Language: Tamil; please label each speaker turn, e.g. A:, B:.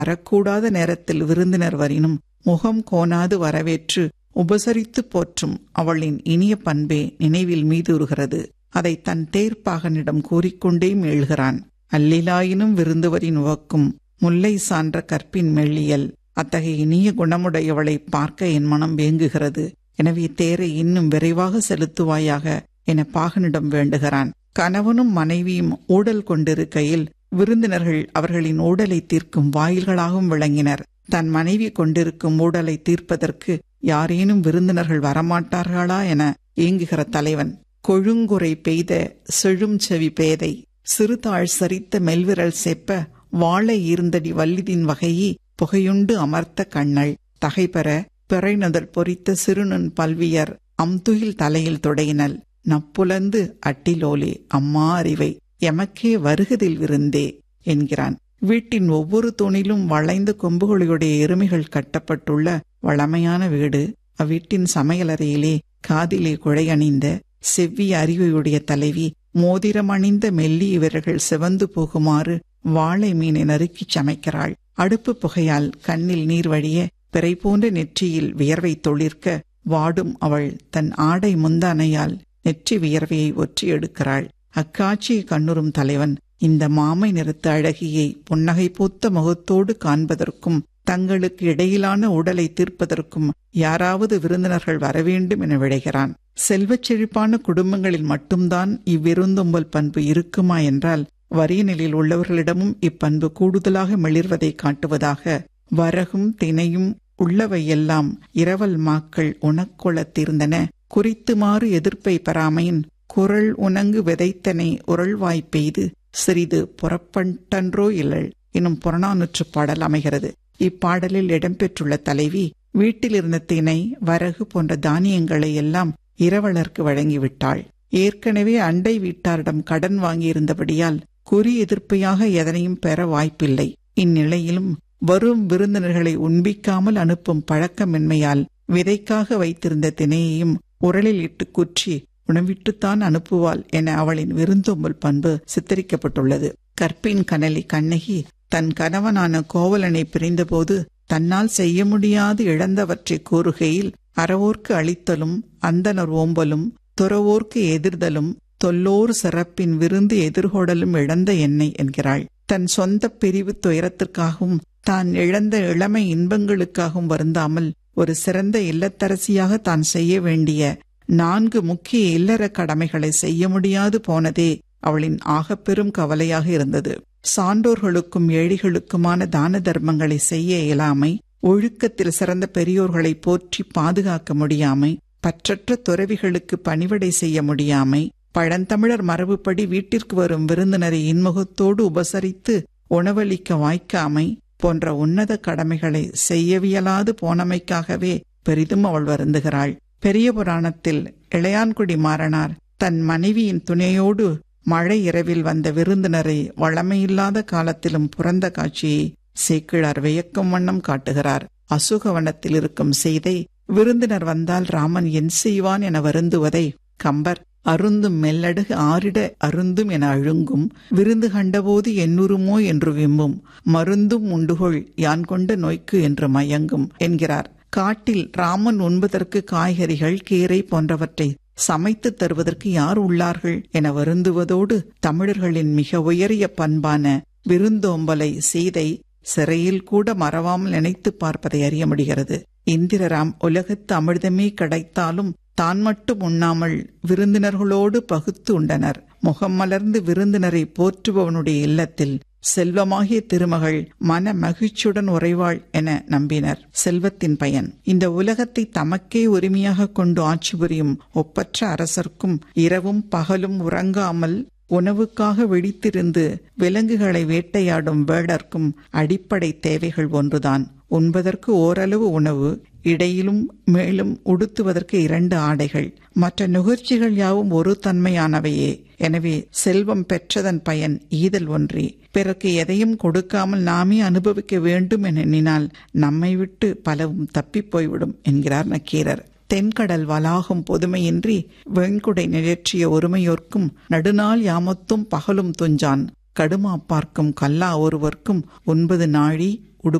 A: வரக்கூடாத நேரத்தில் விருந்தினர் வரினும் முகம் கோணாது வரவேற்று உபசரித்து போற்றும் அவளின் இனிய பண்பே நினைவில் மீதுறுகிறது அதை தன் தேர்ப்பாகனிடம் கூறிக்கொண்டே மீள்கிறான் அல்லிலாயினும் விருந்துவரின் உவக்கும் முல்லை சான்ற கற்பின் மெல்லியல் அத்தகைய இனிய குணமுடையவளை பார்க்க என் மனம் வேங்குகிறது எனவே தேரை இன்னும் விரைவாக செலுத்துவாயாக என பாகனிடம் வேண்டுகிறான் கணவனும் மனைவியும் ஊடல் கொண்டிருக்கையில் விருந்தினர்கள் அவர்களின் ஊடலை தீர்க்கும் வாயில்களாகவும் விளங்கினர் தன் மனைவி கொண்டிருக்கும் ஊடலை தீர்ப்பதற்கு யாரேனும் விருந்தினர்கள் வரமாட்டார்களா என ஏங்குகிற தலைவன் கொழுங்குறை பெய்த செழும் செவி பேதை சிறுதாழ் சரித்த மெல்விரல் செப்ப வாழை ஈர்ந்தடி வல்லிதின் வகையி புகையுண்டு அமர்த்த கண்ணள் தகைபெற பிறைநுதல் பொறித்த சிறுநுண் பல்வியர் அம்துயில் தலையில் துடையினல் நப்புலந்து அட்டிலோலே அம்மா அறிவை எமக்கே வருகதில் விருந்தே என்கிறான் வீட்டின் ஒவ்வொரு தூணிலும் வளைந்த கொம்புகளுடைய எருமைகள் கட்டப்பட்டுள்ள வளமையான வீடு அவ்வீட்டின் சமையலறையிலே காதிலே குழையணிந்த செவ்விய அறிவையுடைய தலைவி மோதிரமணிந்த மெல்லிய விரல்கள் சிவந்து போகுமாறு வாழை மீனை நறுக்கிச் சமைக்கிறாள் அடுப்பு புகையால் கண்ணில் நீர் வழிய பிறை போன்ற நெற்றியில் வியர்வை தொழிற்க வாடும் அவள் தன் ஆடை முந்தானையால் நெற்றி வியர்வையை ஒற்றி எடுக்கிறாள் அக்காட்சியை கண்ணுறும் தலைவன் இந்த மாமை நிறுத்த அழகியை புன்னகை பூத்த முகத்தோடு காண்பதற்கும் தங்களுக்கு இடையிலான உடலை தீர்ப்பதற்கும் யாராவது விருந்தினர்கள் வரவேண்டும் என விழைகிறான் செல்வச் செழிப்பான குடும்பங்களில் மட்டும்தான் இவ்விருந்தொம்பல் பண்பு இருக்குமா என்றால் வரிய நிலையில் உள்ளவர்களிடமும் இப்பண்பு கூடுதலாக மிளிர்வதை காட்டுவதாக வரகும் தினையும் உள்ளவையெல்லாம் இரவல் மாக்கள் உனக்கொளத் தீர்ந்தன குறித்துமாறு எதிர்ப்பை பெறாமையின் குரல் உணங்கு விதைத்தனை உரள்வாய் பெய்து சிறிது புறப்பட்டன்றோ இல்லள் எனும் புறநானூற்று பாடல் அமைகிறது இப்பாடலில் இடம்பெற்றுள்ள தலைவி வீட்டில் இருந்த தினை வரகு போன்ற தானியங்களை எல்லாம் இரவலர்க்கு வழங்கிவிட்டாள் ஏற்கனவே அண்டை வீட்டாரிடம் கடன் வாங்கியிருந்தபடியால் குறி எதிர்ப்பையாக எதனையும் பெற வாய்ப்பில்லை இந்நிலையிலும் வரும் விருந்தினர்களை உண்பிக்காமல் அனுப்பும் பழக்கமின்மையால் விதைக்காக வைத்திருந்த தினையையும் உரலில் இட்டு குற்றி உணவிட்டுத்தான் அனுப்புவாள் என அவளின் விருந்தோம்பல் பண்பு சித்தரிக்கப்பட்டுள்ளது கற்பின் கனலி கண்ணகி தன் கணவனான கோவலனை பிரிந்தபோது தன்னால் செய்ய முடியாது இழந்தவற்றை கூறுகையில் அறவோர்க்கு அளித்தலும் அந்தனர் ஓம்பலும் துறவோர்க்கு எதிர்தலும் தொல்லோர் சிறப்பின் விருந்து எதிர்கொடலும் இழந்த எண்ணெய் என்கிறாள் தன் சொந்த பிரிவு துயரத்திற்காகவும் தான் இழந்த இளமை இன்பங்களுக்காகவும் வருந்தாமல் ஒரு சிறந்த இல்லத்தரசியாக தான் செய்ய வேண்டிய நான்கு முக்கிய இல்லற கடமைகளை செய்ய முடியாது போனதே அவளின் ஆகப்பெரும் கவலையாக இருந்தது சான்றோர்களுக்கும் ஏழைகளுக்குமான தான தர்மங்களை செய்ய இயலாமை ஒழுக்கத்தில் சிறந்த பெரியோர்களை போற்றி பாதுகாக்க முடியாமை பற்றற்ற துறவிகளுக்கு பணிவிடை செய்ய முடியாமை பழந்தமிழர் மரபுப்படி வீட்டிற்கு வரும் விருந்தினரை இன்முகத்தோடு உபசரித்து உணவளிக்க வாய்க்காமை போன்ற உன்னத கடமைகளை செய்யவியலாது போனமைக்காகவே பெரிதும் அவள் வருந்துகிறாள் பெரிய புராணத்தில் இளையான்குடி மாறனார் தன் மனைவியின் துணையோடு மழை இரவில் வந்த விருந்தினரை வளமையில்லாத காலத்திலும் புறந்த காட்சியை சேக்கிழார் வியக்கும் வண்ணம் காட்டுகிறார் அசுகவனத்தில் இருக்கும் செய்தை விருந்தினர் வந்தால் ராமன் என் செய்வான் என வருந்துவதை கம்பர் அருந்தும் மெல்லடுகு ஆரிட அருந்தும் என அழுங்கும் விருந்து கண்டபோது எண்ணுருமோ என்று விம்மும் மருந்தும் உண்டுகொள் யான் கொண்ட நோய்க்கு என்று மயங்கும் என்கிறார் காட்டில் ராமன் உண்பதற்கு காய்கறிகள் கீரை போன்றவற்றை சமைத்து தருவதற்கு யார் உள்ளார்கள் என வருந்துவதோடு தமிழர்களின் மிக உயரிய பண்பான விருந்தோம்பலை சீதை சிறையில் கூட மறவாமல் நினைத்து பார்ப்பதை அறிய முடிகிறது இந்திரராம் உலகத்து அமிர்தமே கிடைத்தாலும் தான் மட்டும் உண்ணாமல் விருந்தினர்களோடு பகுத்து உண்டனர் முகம் மலர்ந்து விருந்தினரை போற்றுபவனுடைய இல்லத்தில் செல்வமாகிய திருமகள் மன மகிழ்ச்சியுடன் உறைவாள் என நம்பினர் செல்வத்தின் பயன் இந்த உலகத்தை தமக்கே உரிமையாக கொண்டு ஆட்சி புரியும் ஒப்பற்ற அரசர்க்கும் இரவும் பகலும் உறங்காமல் உணவுக்காக விழித்திருந்து விலங்குகளை வேட்டையாடும் வேடர்க்கும் அடிப்படை தேவைகள் ஒன்றுதான் உண்பதற்கு ஓரளவு உணவு இடையிலும் மேலும் உடுத்துவதற்கு இரண்டு ஆடைகள் மற்ற நுகர்ச்சிகள் யாவும் ஒரு தன்மையானவையே எனவே செல்வம் பெற்றதன் பயன் ஈதல் ஒன்றே பிறகு எதையும் கொடுக்காமல் நாமே அனுபவிக்க வேண்டும் என எண்ணினால் நம்மை விட்டு பலவும் தப்பிப் போய்விடும் என்கிறார் நக்கீரர் தென்கடல் வளாகம் பொதுமையின்றி வெண்குடை நிழற்றிய ஒருமையோர்க்கும் நடுநாள் யாமத்தும் பகலும் துஞ்சான் கடுமா பார்க்கும் கல்லா ஒருவர்க்கும் ஒன்பது நாழி